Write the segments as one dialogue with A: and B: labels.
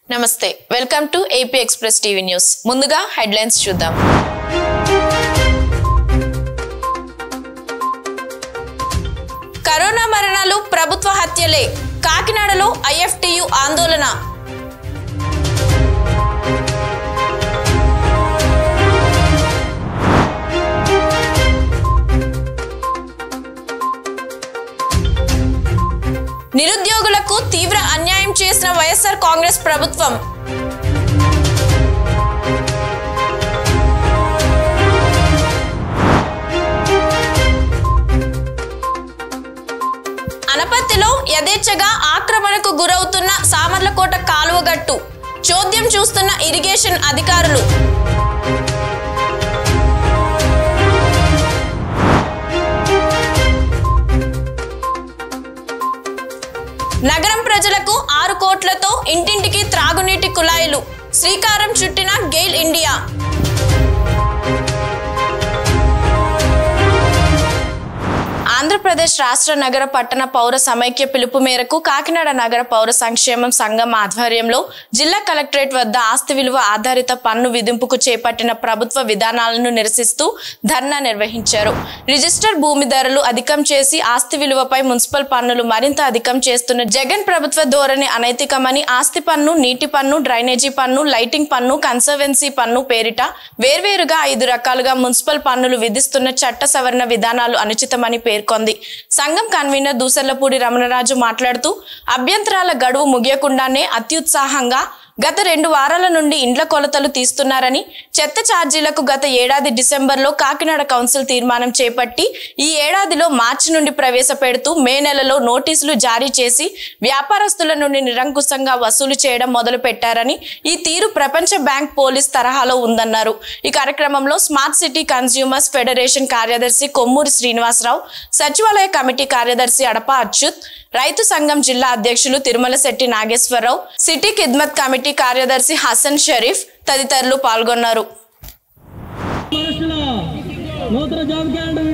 A: నమస్తే welcome to AP express TV news ముందుగా headlines చూద్దాం కరోనా మరణాలు ప్రభుత్వ హత్యలే కాకినాడలో ఐఎఫ్టియు ఆందోళన నిరుద్యోగులకు తీవ్ర అన్యాయం చేసిన వైఎస్ఆర్ కాంగ్రెస్ ప్రభుత్వం అనపత్తిలో యథేచ్ఛగా ఆక్రమణకు గురవుతున్న సామర్లకోట కాలువగట్టు చోద్యం చూస్తున్న ఇరిగేషన్ అధికారులు నగరం ప్రజలకు ఆరు కోట్లతో ఇంటింటికి త్రాగునీటి కుళాయిలు శ్రీకారం చుట్టిన గెయిల్ ఇండియా ఆంధ్రప్రదేశ్ రాష్ట్ర నగర పట్టణ పౌర సమైక్య పిలుపు మేరకు కాకినాడ నగర పౌర సంక్షేమం సంఘం ఆధ్వర్యంలో జిల్లా కలెక్టరేట్ వద్ద ఆస్తి విలువ ఆధారిత పన్ను విధింపుకు చేపట్టిన ప్రభుత్వ విధానాలను నిరసిస్తూ ధర్నా నిర్వహించారు రిజిస్టర్ భూమి ధరలు అధికం చేసి ఆస్తి విలువపై మున్సిపల్ పన్నులు మరింత అధికం చేస్తున్న జగన్ ప్రభుత్వ ధోరణి అనైతికమని ఆస్తి పన్ను నీటి పన్ను డ్రైనేజీ పన్ను లైటింగ్ పన్ను కన్సర్వెన్సీ పన్ను పేరిట వేర్వేరుగా ఐదు రకాలుగా మున్సిపల్ పన్నులు విధిస్తున్న చట్ట సవరణ విధానాలు అనుచితమని పేర్కొంది సంఘం కన్వీనర్ దూసర్లపూడి రమణరాజు మాట్లాడుతూ అభ్యంతరాల గడువు ముగియకుండానే అత్యుత్సాహంగా గత రెండు వారాల నుండి ఇండ్ల కొలతలు తీస్తున్నారని చెత్త ఛార్జీలకు గత ఏడాది డిసెంబర్లో కాకినాడ కౌన్సిల్ తీర్మానం చేపట్టి ఈ ఏడాదిలో మార్చి నుండి ప్రవేశపెడుతూ మే నెలలో నోటీసులు జారీ చేసి వ్యాపారస్తుల నుండి నిరంకుశంగా వసూలు చేయడం మొదలు పెట్టారని ఈ తీరు ప్రపంచ బ్యాంక్ పోలీస్ తరహాలో ఉందన్నారు ఈ కార్యక్రమంలో స్మార్ట్ సిటీ కన్స్యూమర్స్ ఫెడరేషన్ కార్యదర్శి కొమ్మూరి శ్రీనివాసరావు సచివాలయ కమిటీ కార్యదర్శి అడప అచ్యుత్ రైతు సంఘం జిల్లా అధ్యక్షులు తిరుమల శెట్టి నాగేశ్వరరావు సిటీ ఖిద్మత్ కమిటీ కార్యదర్శి హసన్ షరీఫ్ తదితరులు పాల్గొన్నారు
B: మనుషుల నూతన job calendar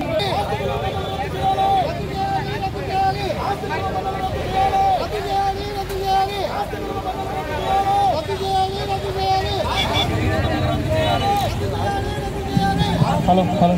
B: hello hello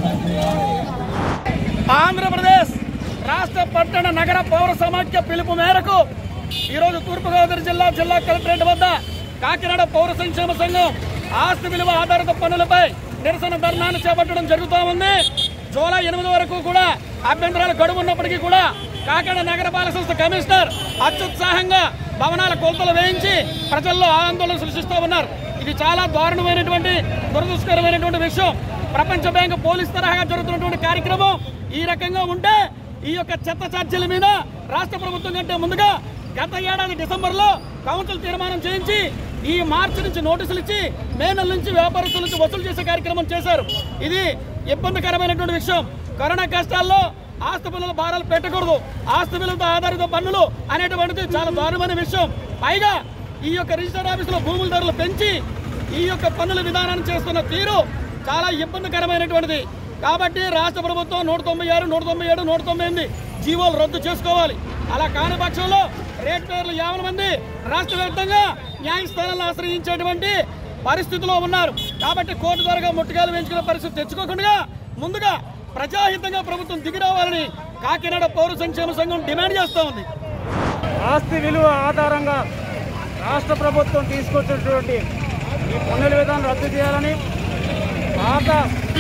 B: Andhra Pradesh రాష్ట్ర పట్టణ నగర పౌర సమాఖ్య పిలుపు మేరకు ఈరోజు తూర్పుగోదావరి జిల్లా జిల్లా కలెక్టరేట్ వద్ద కాకినాడ పౌర సంక్షేమ సంఘం ఆస్తి విలువ ఆధారిత పన్నులపై నిరసన ధర్నాను చేపట్టడం జరుగుతూ ఉంది జూలై ఎనిమిది వరకు కూడా అభ్యంతరాలు గడువు ఉన్నప్పటికీ కూడా కాకినాడ నగరపాలక సంస్థ కమిషనర్ అత్యుత్సాహంగా భవనాల కొలతలు వేయించి ప్రజల్లో ఆందోళన సృష్టిస్తూ ఉన్నారు ఇది చాలా దారుణమైనటువంటి దురదృష్టకరమైనటువంటి విషయం ప్రపంచ బ్యాంక్ పోలీస్ తరహాగా జరుగుతున్నటువంటి కార్యక్రమం ఈ రకంగా ఉంటే ఈ యొక్క చెత్త ఛార్జీల మీద రాష్ట్ర ప్రభుత్వం కంటే ముందుగా గత ఏడాది డిసెంబర్ లో కౌన్సిల్ తీర్మానం చేయించి ఈ మార్చి నుంచి నోటీసులు ఇచ్చి మే నెల నుంచి వ్యాపారస్తుల నుంచి వసూలు చేసే కార్యక్రమం చేశారు ఇది ఇబ్బందికరమైనటువంటి విషయం కరోనా కష్టాల్లో ఆస్తి బిల్లుల భారాలు పెట్టకూడదు ఆస్తి బిల్లులతో ఆధారిత పన్నులు అనేటువంటిది చాలా దారుణమైన విషయం పైగా ఈ యొక్క రిజిస్టర్ ఆఫీసులో భూముల ధరలు పెంచి ఈ యొక్క పన్నుల విధానాన్ని చేస్తున్న తీరు చాలా ఇబ్బందికరమైనటువంటిది కాబట్టి రాష్ట్ర ప్రభుత్వం నూట తొంభై ఆరు నూట తొంభై ఏడు నూట తొంభై ఎనిమిది జీవోలు రద్దు చేసుకోవాలి అలా కాని పక్షంలో రేట్ పేర్లు యాభై మంది రాష్ట్ర వ్యాప్తంగా న్యాయస్థానాలను ఆశ్రయించేటువంటి పరిస్థితిలో ఉన్నారు కాబట్టి కోర్టు ద్వారా ముట్టుకాలు వేయించుకునే పరిస్థితి తెచ్చుకోకుండా ముందుగా ప్రజాహితంగా ప్రభుత్వం దిగి రావాలని కాకినాడ పౌర సంక్షేమ సంఘం డిమాండ్ చేస్తూ ఉంది
C: ఆస్తి విలువ ఆధారంగా రాష్ట్ర ప్రభుత్వం తీసుకొచ్చినటువంటి ఈ పన్నుల విధానం రద్దు చేయాలని పాత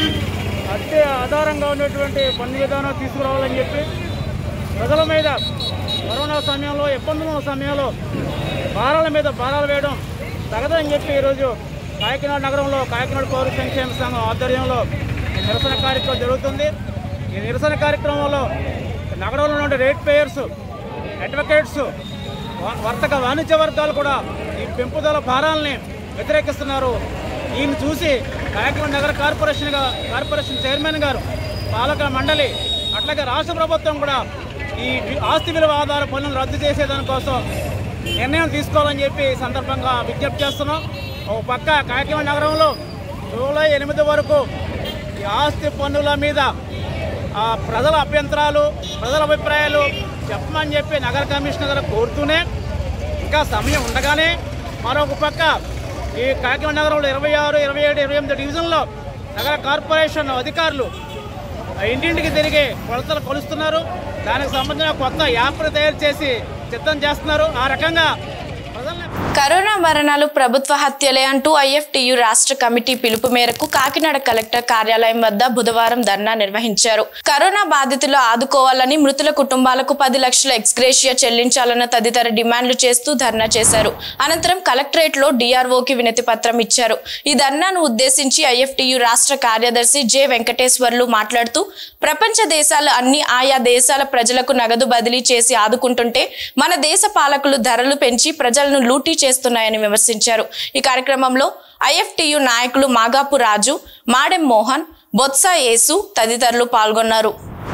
C: అద్దె ఆధారంగా ఉన్నటువంటి పన్ను విధానం తీసుకురావాలని చెప్పి ప్రజల మీద కరోనా సమయంలో ఇబ్బందులు ఉన్న సమయంలో భారాల మీద భారాలు వేయడం తగదని చెప్పి ఈరోజు కాకినాడ నగరంలో కాకినాడ పౌర సంక్షేమ సంఘం ఆధ్వర్యంలో ఈ నిరసన కార్యక్రమం జరుగుతుంది ఈ నిరసన కార్యక్రమంలో నగరంలో ఉండే రేట్ పేయర్స్ అడ్వకేట్స్ వ- వర్తక వాణిజ్య వర్గాలు కూడా ఈ పెంపుదల భారాలని వ్యతిరేకిస్తున్నారు ఈయన చూసి కాకినాడ నగర కార్పొరేషన్గా కార్పొరేషన్ చైర్మన్ గారు పాలక మండలి అట్లాగే రాష్ట్ర ప్రభుత్వం కూడా ఈ వి- ఆస్తి విలువ ఆధార పన్నులు రద్దు చేసేదానికోసం నిర్ణయం తీసుకోవాలని చెప్పి ఈ సందర్భంగా విజ్ఞప్తి చేస్తున్నాం ఒక పక్క కాకినాడ నగరంలో జూలై ఎనిమిది వరకు ఈ ఆస్తి పన్నుల మీద ఆ ప్రజల అభ్యంతరాలు ప్రజల అభిప్రాయాలు చెప్పమని చెప్పి నగర కమిషనర్ గారు కోరుతూనే ఇంకా సమయం ఉండగానే మరొక పక్క ఈ కాకినాడ నగరంలో ఇరవై ఆరు ఇరవై ఏడు ఇరవై ఎనిమిది డివిజన్లో నగర కార్పొరేషన్ అధికారులు ఇంటింటికి తిరిగి కొలతలు కొలుస్తున్నారు దానికి సంబంధించిన కొత్త యాప్ను తయారు చేసి సిద్ధం చేస్తున్నారు ఆ రకంగా ప్రజల్ని
A: కరోనా మరణాలు ప్రభుత్వ హత్యలే అంటూ ఐఎఫ్టియు రాష్ట్ర కమిటీ పిలుపు మేరకు కాకినాడ కలెక్టర్ కార్యాలయం వద్ద బుధవారం ధర్నా నిర్వహించారు కరోనా బాధితులు ఆదుకోవాలని మృతుల కుటుంబాలకు పది లక్షల ఎక్స్గ్రేషియా చెల్లించాలన్న తదితర డిమాండ్లు చేస్తూ ధర్నా చేశారు అనంతరం కలెక్టరేట్ లో డిఆర్ఓకి వినతి పత్రం ఇచ్చారు ఈ ధర్నాను ఉద్దేశించి ఐఎఫ్టియు రాష్ట్ర కార్యదర్శి జె వెంకటేశ్వర్లు మాట్లాడుతూ ప్రపంచ దేశాలు అన్ని ఆయా దేశాల ప్రజలకు నగదు బదిలీ చేసి ఆదుకుంటుంటే మన దేశ పాలకులు ధరలు పెంచి ప్రజలను లూటీ చేస్తున్నాయని విమర్శించారు ఈ కార్యక్రమంలో ఐఎఫ్టియు నాయకులు మాగాపు రాజు మాడెం మోహన్ బొత్స యేసు తదితరులు పాల్గొన్నారు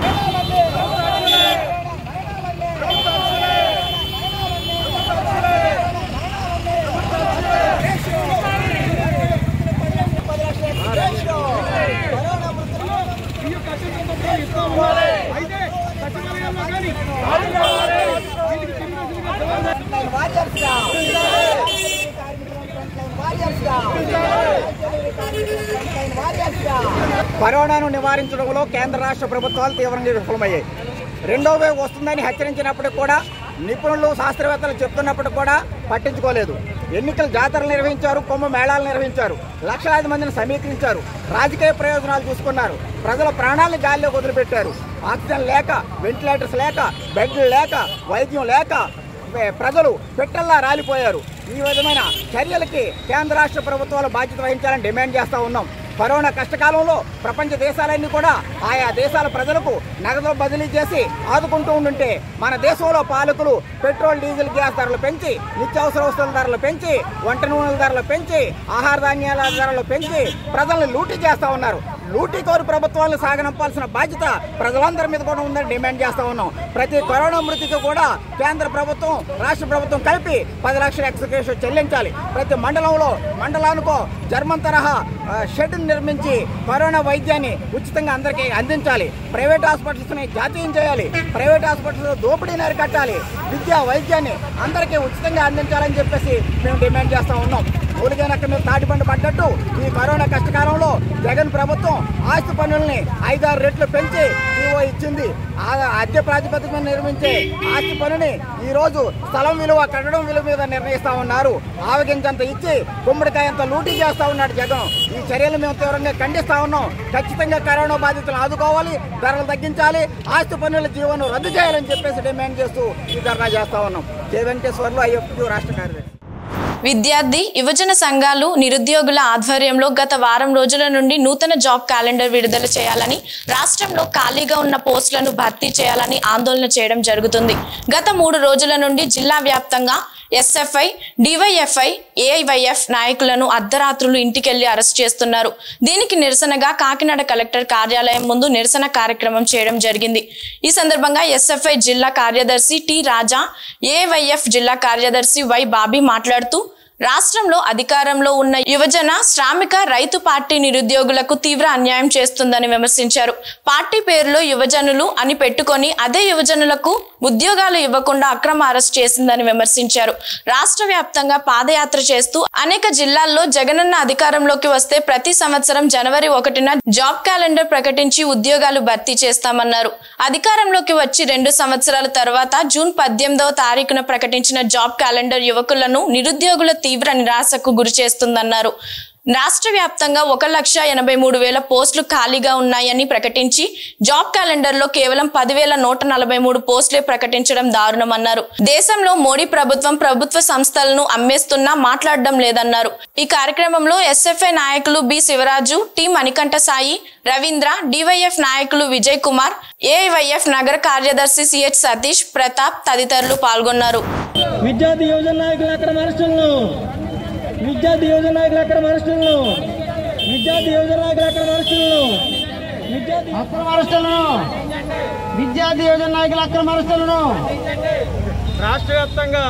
D: కరోనాను నివారించడంలో కేంద్ర రాష్ట్ర ప్రభుత్వాలు తీవ్రంగా విఫలమయ్యాయి రెండో వేవ్ వస్తుందని హెచ్చరించినప్పటికీ కూడా నిపుణులు శాస్త్రవేత్తలు చెప్తున్నప్పటికీ కూడా పట్టించుకోలేదు ఎన్నికల జాతరలు నిర్వహించారు కుంభ మేళాలు నిర్వహించారు లక్షలాది మందిని సమీకరించారు రాజకీయ ప్రయోజనాలు చూసుకున్నారు ప్రజల ప్రాణాలను గాల్లో వదిలిపెట్టారు ఆక్సిజన్ లేక వెంటిలేటర్స్ లేక బెడ్లు లేక వైద్యం లేక ఏ, ప్రజలు పెట్టల్లా రాలిపోయారు ఈ విధమైన చర్యలకి కేంద్ర రాష్ట్ర ప్రభుత్వాలు బాధ్యత వహించాలని డిమాండ్ చేస్తా ఉన్నాం కరోనా కష్టకాలంలో ప్రపంచ దేశాలన్నీ కూడా ఆయా దేశాల ప్రజలకు నగదు బదిలీ చేసి ఆదుకుంటూ ఉండుంటే మన దేశంలో పాలకులు పెట్రోల్ డీజిల్ గ్యాస్ ధరలు పెంచి నిత్యావసర వస్తువుల ధరలు పెంచి వంట నూనెల ధరలు పెంచి ఆహార ధాన్యాల ధరలు పెంచి ప్రజల్ని లూటీ చేస్తా ఉన్నారు లూటీ కోరు ప్రభుత్వాలను సాగనంపాల్సిన బాధ్యత ప్రజలందరి మీద కూడా ఉందని డిమాండ్ చేస్తా ఉన్నాం ప్రతి కరోనా మృతికి కూడా కేంద్ర ప్రభుత్వం రాష్ట్ర ప్రభుత్వం కలిపి పది లక్షల ఎక్స్గ్రేషన్ చెల్లించాలి ప్రతి మండలంలో మండలానికో జర్మన్ తరహా ఆ, షెడ్ నిర్మించి కరోనా వైద్యాన్ని ఉచితంగా అందరికీ అందించాలి ప్రైవేట్ హాస్పిటల్స్ని జాతీయం చేయాలి ప్రైవేట్ హాస్పిటల్స్ దోపిడీని అరికట్టాలి విద్యా వైద్యాన్ని అందరికీ ఉచితంగా అందించాలని చెప్పేసి మేము డిమాండ్ చేస్తా ఉన్నాం ఊరికైనక్క మీద తాటిపండు పడ్డట్టు ఈ కరోనా కష్టకాలంలో జగన్ ప్రభుత్వం ఆస్తి పన్నుల్ని ఐదారు రెట్లు పెంచి జీవో ఇచ్చింది ఆ అద్దె ప్రాతిపదిక మీద నిర్మించే ఆస్తి పన్నుని ఈ రోజు స్థలం విలువ కట్టడం విలువ మీద నిర్ణయిస్తా ఉన్నారు ఆవగించంత ఇచ్చి గుమ్మడికాయంత లూటీ చేస్తా ఉన్నాడు జగన్ ఈ చర్యలు మేము తీవ్రంగా ఖండిస్తా ఉన్నాం ఖచ్చితంగా కరోనా బాధితులను ఆదుకోవాలి ధరలు తగ్గించాలి ఆస్తి పన్నుల జీవనం రద్దు చేయాలని చెప్పేసి డిమాండ్ చేస్తూ ఈ ధర్నా చేస్తా ఉన్నాం కే వెంకటేశ్వర్లు ఐఎఫ్టీ రాష్ట్ర కార్యదర్శి
A: విద్యార్థి యువజన సంఘాలు నిరుద్యోగుల ఆధ్వర్యంలో గత వారం రోజుల నుండి నూతన జాబ్ క్యాలెండర్ విడుదల చేయాలని రాష్ట్రంలో ఖాళీగా ఉన్న పోస్టులను భర్తీ చేయాలని ఆందోళన చేయడం జరుగుతుంది గత మూడు రోజుల నుండి జిల్లా వ్యాప్తంగా ఎస్ఎఫ్ఐ డివైఎఫ్ఐ ఏఐవైఎఫ్ నాయకులను అర్ధరాత్రులు ఇంటికెళ్లి అరెస్ట్ చేస్తున్నారు దీనికి నిరసనగా కాకినాడ కలెక్టర్ కార్యాలయం ముందు నిరసన కార్యక్రమం చేయడం జరిగింది ఈ సందర్భంగా ఎస్ఎఫ్ఐ జిల్లా కార్యదర్శి టి రాజా ఏవైఎఫ్ జిల్లా కార్యదర్శి వై బాబీ మాట్లాడుతూ రాష్ట్రంలో అధికారంలో ఉన్న యువజన శ్రామిక రైతు పార్టీ నిరుద్యోగులకు తీవ్ర అన్యాయం చేస్తుందని విమర్శించారు పార్టీ పేరులో యువజనులు అని పెట్టుకొని అదే యువజనులకు ఉద్యోగాలు ఇవ్వకుండా అక్రమ అరెస్ట్ చేసిందని విమర్శించారు రాష్ట్ర వ్యాప్తంగా పాదయాత్ర చేస్తూ అనేక జిల్లాల్లో జగనన్న అధికారంలోకి వస్తే ప్రతి సంవత్సరం జనవరి ఒకటిన జాబ్ క్యాలెండర్ ప్రకటించి ఉద్యోగాలు భర్తీ చేస్తామన్నారు అధికారంలోకి వచ్చి రెండు సంవత్సరాల తర్వాత జూన్ పద్దెనిమిదవ తారీఖున ప్రకటించిన జాబ్ క్యాలెండర్ యువకులను నిరుద్యోగుల తీవ్ర నిరాశకు గురి చేస్తుందన్నారు రాష్ట్ర వ్యాప్తంగా ఒక లక్ష ఎనభై మూడు వేల పోస్టులు ఖాళీగా ఉన్నాయని ప్రకటించి జాబ్ క్యాలెండర్ లో కేవలం పదివేల నూట నలభై మూడు పోస్టులే ప్రకటించడం దారుణమన్నారు దేశంలో మోడీ ప్రభుత్వం ప్రభుత్వ సంస్థలను అమ్మేస్తున్నా మాట్లాడడం లేదన్నారు ఈ కార్యక్రమంలో ఎస్ఎఫ్ఐ నాయకులు B Sivaraju T Manikanta Sai Ravindra DYF నాయకులు విజయ్ కుమార్ ఏఐవైఎఫ్ నగర కార్యదర్శి సిహెచ్ సతీష్ ప్రతాప్ తదితరులు పాల్గొన్నారు
E: విద్యార్థి యువజన నాయకులు అక్కడ అరెస్టులను విద్యార్థి యువజన నాయకులు అక్కడ అరెస్టులను విద్యార్థి యువజన నాయకులు అక్కడ అరెస్టులను విద్యార్థి అక్రమ అరెస్టులను విద్యార్థి యువజన నాయకులు అక్రమ అరెస్టులను
C: రాష్ట్ర వ్యాప్తంగా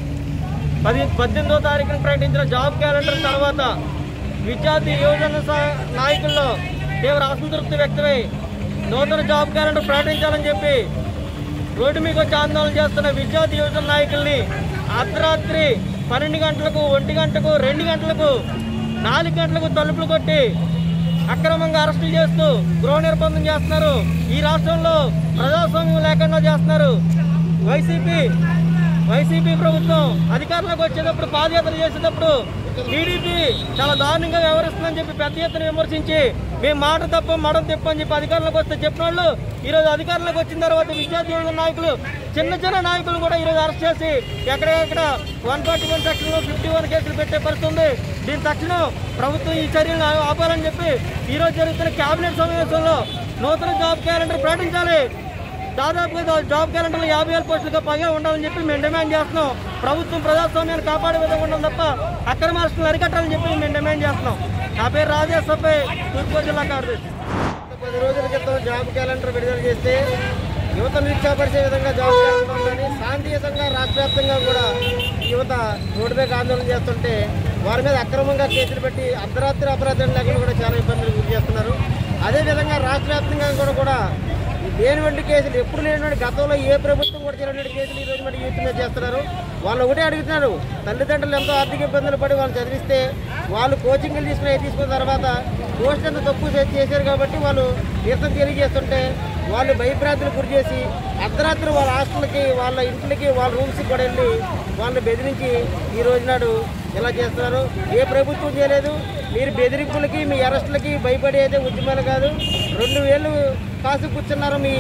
C: పది పద్దెనిమిదో తారీఖున ప్రకటించిన జాబ్ క్యాలెండర్ తర్వాత విద్యార్థి యువజన సా- నాయకుల్లో తీవ్ర అసంతృప్తి వ్యక్తమై నూతన జాబ్ క్యాలెండర్ ప్రకటించాలని చెప్పి రోడ్డు మీకు వచ్చి ఆందోళన చేస్తున్న విద్యార్థి యువజన నాయకుల్ని అర్ధరాత్రి
E: పన్నెండు గంటలకు ఒంటి గంటకు రెండు గంటలకు నాలుగు గంటలకు తలుపులు కొట్టి అక్రమంగా అరెస్టులు చేస్తూ గృహ నిర్బంధం చేస్తున్నారు ఈ రాష్ట్రంలో ప్రజాస్వామ్యం లేకుండా చేస్తున్నారు వైసీపీ వైసీపీ ప్రభుత్వం అధికారంలోకి వచ్చేటప్పుడు పాదయాత్ర చేసేటప్పుడు టీడీపీ చాలా దారుణంగా వ్యవహరిస్తుందని చెప్పి పెద్ద ఎత్తున విమర్శించి మేము మాట తప్ప మడం తిప్ప అని చెప్పి అధికారంలోకి వస్తే చెప్పిన వాళ్ళు ఈరోజు అధికారంలోకి వచ్చిన తర్వాత విద్యార్థి యువజన నాయకులు చిన్న చిన్న నాయకులు కూడా ఈరోజు అరెస్ట్ చేసి ఎక్కడెక్కడ వన్ ఫార్టీ వన్ సెక్షన్లో ఫిఫ్టీ వన్ కేసులు పెట్టే పరిస్థితి ఉంది దీని తక్షణం ప్రభుత్వం ఈ చర్యలను ఆ- ఆపాలని చెప్పి ఈరోజు జరుగుతున్న కేబినెట్ సమావేశంలో నూతన జాబ్ క్యాలెండర్ ప్రకటించాలి దాదాపుగా దా- జాబ్ క్యాలెండర్లో యాభై వేల పోస్టులుగా పైగా ఉండాలని చెప్పి మేము డిమాండ్ చేస్తున్నాం ప్రభుత్వం ప్రజాస్వామ్యాన్ని కాపాడే విధంగా ఉండాలి తప్ప అక్రమ అరెస్టులు అరికట్టాలని చెప్పి మేము డిమాండ్ చేస్తున్నాం నా పేరు రాజేష్ సబ్బై తూర్పుగోదావరి జిల్లా కార్యదర్శి
F: పది రోజుల క్రితం జాబ్ క్యాలెండర్ విడుదల చేస్తే యువత నిరుత్సాహపరిచే విధంగా జాబ్ క్యాలెండర్ ఉందని శాంతియుతంగా రాష్ట్ర వ్యాప్తంగా కూడా యువత రోడ్డు మీద ఆందోళన చేస్తుంటే వారి మీద అక్రమంగా కేసులు పెట్టి అర్ధరాత్రి అపరాధం లేకుండా కూడా చాలా ఇబ్బందులు గురి చేస్తున్నారు అదేవిధంగా రాష్ట్ర వ్యాప్తంగా కూడా కూడా లేనివంటి కేసులు ఎప్పుడు లేనివంటి గతంలో ఏ ప్రభుత్వం కూడా చేయనటువంటి కేసులు ఈ రోజు మరి యూత్ మీద చేస్తున్నారు వాళ్ళు ఒకటే అడుగుతున్నారు తల్లిదండ్రులు ఎంతో ఆర్థిక ఇబ్బందులు పడి వాళ్ళు చదివిస్తే వాళ్ళు కోచింగ్లు తీసుకుని అవి తీసుకున్న తర్వాత పోస్ట్ అంత తక్కువ చే- చేశారు కాబట్టి వాళ్ళు తీర్థం తెలియజేస్తుంటే వాళ్ళు భయభ్రాంతులకు గురి చేసి అర్ధరాత్రి వాళ్ళ హాస్టల్కి వాళ్ళ ఇంట్లకి వాళ్ళ రూమ్స్కి కూడా వెళ్ళి వాళ్ళని బెదిరించి ఈ రోజు నాడు ఇలా చేస్తున్నారు ఏ ప్రభుత్వం చేయలేదు మీరు బెదిరింపులకి మీ అరెస్టులకి భయపడి అయితే ఉద్యమాలు కాదు రెండు వేలు కాసు కూర్చున్నారు మీ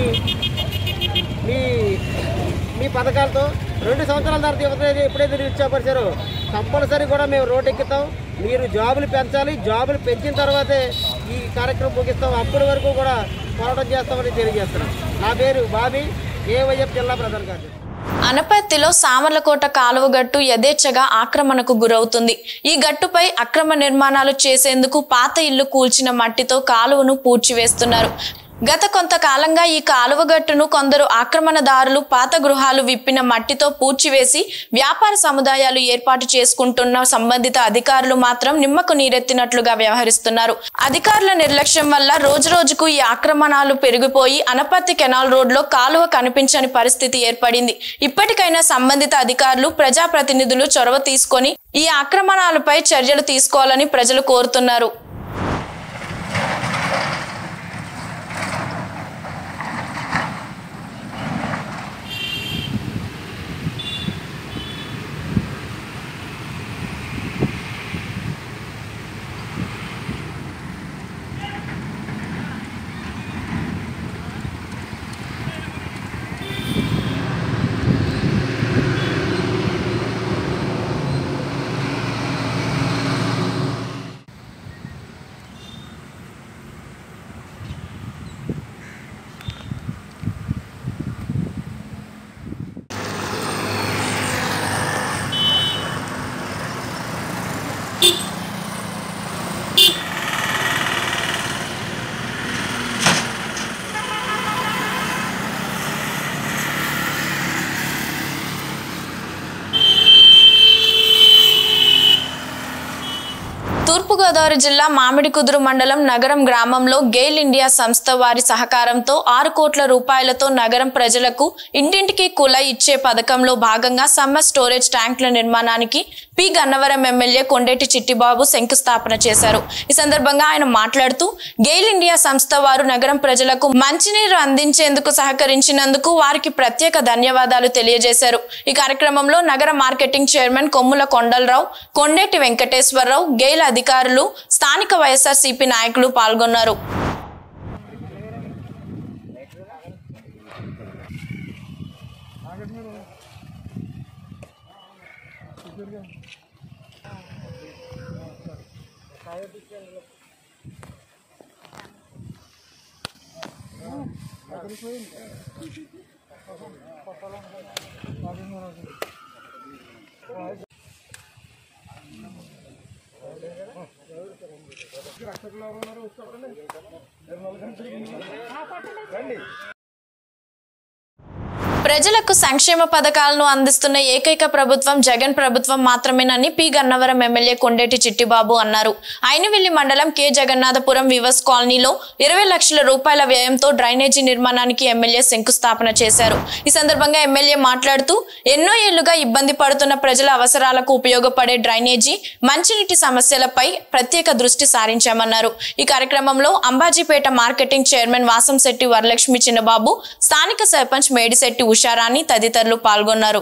F: మీ మీ పథకాలతో రెండు సంవత్సరాల తర్వాత యువత ఎప్పుడైతే నిరుత్సాహపరిచారో కంపల్సరీ కూడా మేము రోడ్డు ఎక్కుతాం మీరు జాబులు పెంచాలి జాబులు పెంచిన తర్వాతే ఈ కార్యక్రమం ముగిస్తాం అప్పటి వరకు కూడా పోరాటం చేస్తామని తెలియజేస్తున్నాం నా పేరు బాబీ ఏవైఎఫ్ జిల్లా ప్రధాన కార్యదర్శి
A: అనపర్తిలో సామర్లకోట కాలువ గట్టు యథేచ్ఛగా ఆక్రమణకు గురవుతుంది ఈ గట్టుపై అక్రమ నిర్మాణాలు చేసేందుకు పాత ఇల్లు కూల్చిన మట్టితో కాలువను పూడ్చివేస్తున్నారు గత కొంతకాలంగా ఈ కాలువ గట్టును కొందరు ఆక్రమణదారులు పాత గృహాలు విప్పిన మట్టితో పూడ్చివేసి వ్యాపార సముదాయాలు ఏర్పాటు చేసుకుంటున్న సంబంధిత అధికారులు మాత్రం నిమ్మకు నీరెత్తినట్లుగా వ్యవహరిస్తున్నారు అధికారుల నిర్లక్ష్యం వల్ల రోజు రోజుకు ఈ ఆక్రమణాలు పెరిగిపోయి అనపర్తి కెనాల్ రోడ్లో కాలువ కనిపించని పరిస్థితి ఏర్పడింది ఇప్పటికైనా సంబంధిత అధికారులు ప్రజాప్రతినిధులు చొరవ తీసుకొని ఈ ఆక్రమణాలపై చర్యలు తీసుకోవాలని ప్రజలు కోరుతున్నారు తూర్పుగోదావరి జిల్లా మామిడికుదురు మండలం నగరం గ్రామంలో గెయిల్ ఇండియా సంస్థ వారి సహకారంతో ఆరు కోట్ల రూపాయలతో నగరం ప్రజలకు ఇంటింటికి కుల ఇచ్చే పథకంలో భాగంగా సమ్మర్ స్టోరేజ్ ట్యాంకుల నిర్మాణానికి పి గన్నవరం ఎమ్మెల్యే కొండేటి చిట్టిబాబు శంకుస్థాపన చేశారు ఈ సందర్భంగా ఆయన మాట్లాడుతూ గెయిల్ ఇండియా సంస్థ వారు నగరం ప్రజలకు మంచినీరు అందించేందుకు సహకరించినందుకు వారికి ప్రత్యేక ధన్యవాదాలు తెలియజేశారు ఈ కార్యక్రమంలో నగర మార్కెటింగ్ చైర్మన్ కొమ్ముల కొండలరావు కొండేటి వెంకటేశ్వరరావు గెయిల్ అధికారులు స్థానిక వైఎస్ఆర్సీపీ నాయకులు పాల్గొన్నారు ప్రజలకు సంక్షేమ పథకాలను అందిస్తున్న ఏకైక ప్రభుత్వం జగన్ ప్రభుత్వం మాత్రమేనని పి గన్నవరం ఎమ్మెల్యే కొండేటి చిట్టిబాబు అన్నారు అయినవెల్లి మండలం కె జగన్నాథపురం వివస్ కాలనీలో ఇరవై లక్షల రూపాయల వ్యయంతో డ్రైనేజీ నిర్మాణానికి ఎమ్మెల్యే శంకుస్థాపన చేశారు ఈ సందర్భంగా ఎమ్మెల్యే మాట్లాడుతూ ఎన్నో ఏళ్లుగా ఇబ్బంది పడుతున్న ప్రజల అవసరాలకు ఉపయోగపడే డ్రైనేజీ మంచినీటి సమస్యలపై ప్రత్యేక దృష్టి సారించామన్నారు ఈ కార్యక్రమంలో అంబాజీపేట మార్కెటింగ్ చైర్మన్ వాసంశెట్టి వరలక్ష్మి చిన్నబాబు స్థానిక సర్పంచ్ మేడిశెట్టి ఉషారాణి తదితరులు పాల్గొన్నారు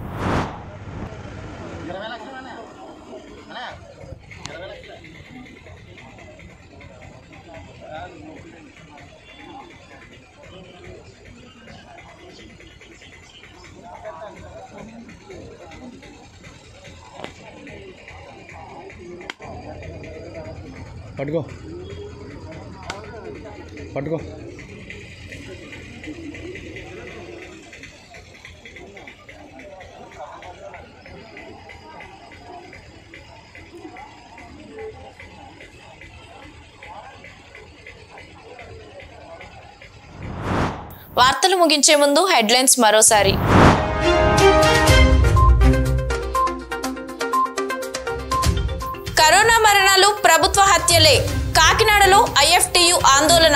G: పట్టుకో పట్టుకో
A: వార్తలు ముగించే ముందు హెడ్లైన్స్ మరోసారి కరోనా మరణాలు ప్రభుత్వ హత్యలే కాకినాడలో ఐఎఫ్టియు ఆందోళన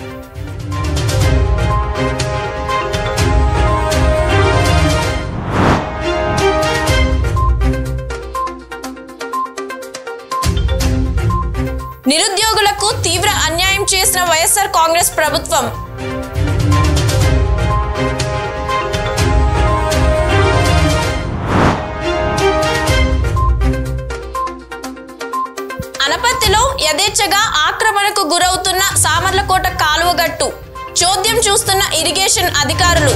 A: నిరుద్యోగులకు తీవ్ర అన్యాయం చేసిన వైఎస్ఆర్ కాంగ్రెస్ ప్రభుత్వం అనపత్తిలో యథేచ్ఛగా ఆక్రమణకు గురవుతున్న సామర్లకోట కాలువగట్టు చోద్యం చూస్తున్న ఇరిగేషన్ అధికారులు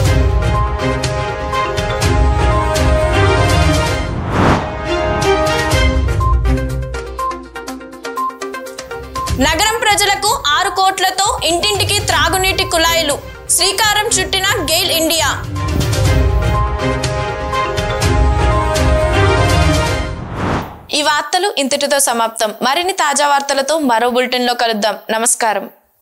A: నగరం ప్రజలకు ఆరు కోట్లతో ఇంటింటికి త్రాగునీటి కుళాయిలు శ్రీకారం చుట్టిన గెయిల్ ఇండియా ఈ వార్తలు ఇంతటితో సమాప్తం మరిన్ని తాజా వార్తలతో మరో బులెటిన్లో కలుద్దాం నమస్కారం